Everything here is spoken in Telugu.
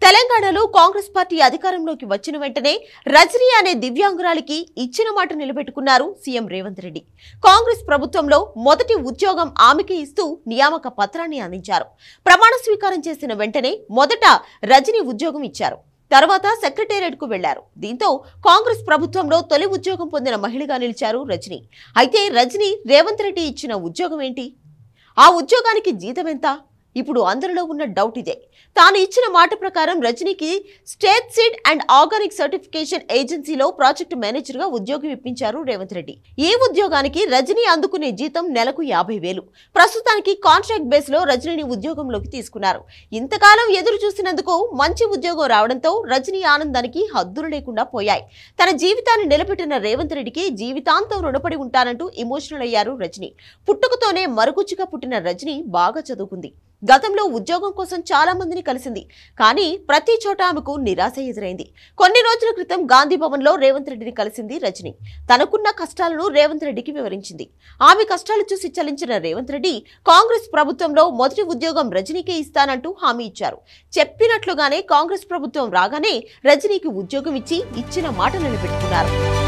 తెలంగాణలో కాంగ్రెస్ పార్టీ అధికారంలోకి వచ్చిన వెంటనే రజనీ అనే దివ్యాంగురాలికి ఇచ్చిన మాట నిలబెట్టుకున్నారు సీఎం రేవంత్ రెడ్డి కాంగ్రెస్ ప్రభుత్వంలో మొదటి ఉద్యోగం ఆమెకి ఇస్తూ నియామక పత్రాన్ని అందించారు ప్రమాణ స్వీకారం చేసిన వెంటనే మొదట రజనీ ఉద్యోగం ఇచ్చారు తర్వాత సెక్రటేరియట్ కు వెళ్లారు దీంతో కాంగ్రెస్ ప్రభుత్వంలో తొలి ఉద్యోగం పొందిన మహిళగా నిలిచారు రజనీ అయితే రజనీ రేవంత్ రెడ్డి ఇచ్చిన ఉద్యోగం ఏంటి ఆ ఉద్యోగానికి జీతం ఎంత ఇప్పుడు అందరిలో ఉన్న డౌట్ ఇదే తాను ఇచ్చిన మాట ప్రకారం రజనీకి state seed and organic certification ఏజెన్సీలో ప్రాజెక్టు మేనేజర్ గా ఉద్యోగం ఇప్పించారు రేవంత్ రెడ్డి ఈ ఉద్యోగానికి రజనీ అందుకునే జీతం నెలకు యాభై వేలు ప్రస్తుతానికి కాంట్రాక్ట్ బేస్ లో రజనీని ఉద్యోగంలోకి తీసుకున్నారు ఇంతకాలం ఎదురు చూసినందుకు మంచి ఉద్యోగం రావడంతో రజనీ ఆనందానికి హద్దులు లేకుండా పోయాయి తన జీవితాన్ని నిలబెట్టిన రేవంత్ రెడ్డికి జీవితాంతం రుణపడి ఉంటానంటూ ఎమోషనల్ అయ్యారు రజనీ పుట్టుకతోనే మరుగుజ్జుగా పుట్టిన రజనీ బాగా చదువుకుంది గతంలో ఉద్యోగం కోసం చాలా మందిని కలిసింది కానీ ప్రతి చోట ఆమెకు నిరాశ ఎదురైంది కొన్ని రోజుల క్రితం గాంధీ భవన్ లో రేవంత్ రెడ్డిని కలిసింది రజని తనకున్న కష్టాలను రేవంత్ రెడ్డికి వివరించింది ఆమె కష్టాలు చూసి చలించిన రేవంత్ రెడ్డి కాంగ్రెస్ ప్రభుత్వంలో మొదటి ఉద్యోగం రజనీకే ఇస్తానంటూ హామీ ఇచ్చారు చెప్పినట్లుగానే కాంగ్రెస్ ప్రభుత్వం రాగానే రజనీకి ఉద్యోగం ఇచ్చి ఇచ్చిన మాట నిలబెట్టుకున్నారు